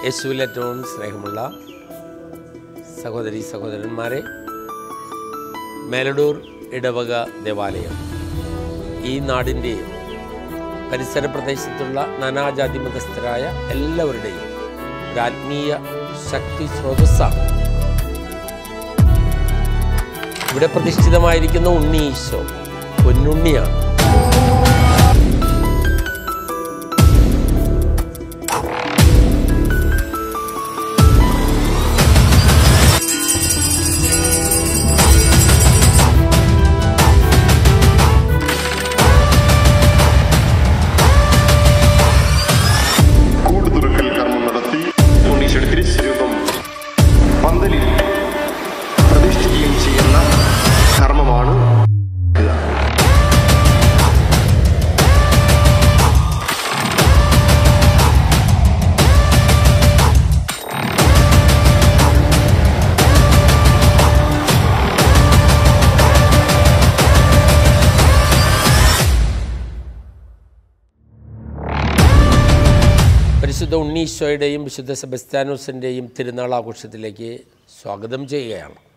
യേശുവിൽ ഏറ്റവും സ്നേഹമുള്ള സഹോദരി സഹോദരന്മാരെ മേലടൂർ ഇടവക ദേവാലയം ഈ നാടിൻ്റെയും പരിസര പ്രദേശത്തുള്ള നാനാജാതി മതസ്ഥരായ എല്ലാവരുടെയും ഒരു ആത്മീയ ശക്തി സ്രോതസ്സാണ് ഇവിടെ പ്രതിഷ്ഠിതമായിരിക്കുന്ന ഉണ്ണി ഈശോ പൊന്നുണ്ണിയാണ് കൂടുതുറക്കൽ കർമ്മം നടത്തി ഉണ്ണീശോയുടെ തിരുസ്വരൂപം പന്തലിൽ പ്രതിഷ്ഠിക്കുകയും ചെയ്യുന്ന കർമ്മമാണ് ഇത്. പരിശുദ്ധ ഉണ്ണീശോയുടെയും വിശുദ്ധ സെബസ്ത്യാനോസിൻ്റെയും തിരുനാൾ ആഘോഷത്തിലേക്ക് സ്വാഗതം ചെയ്യുകയാണ്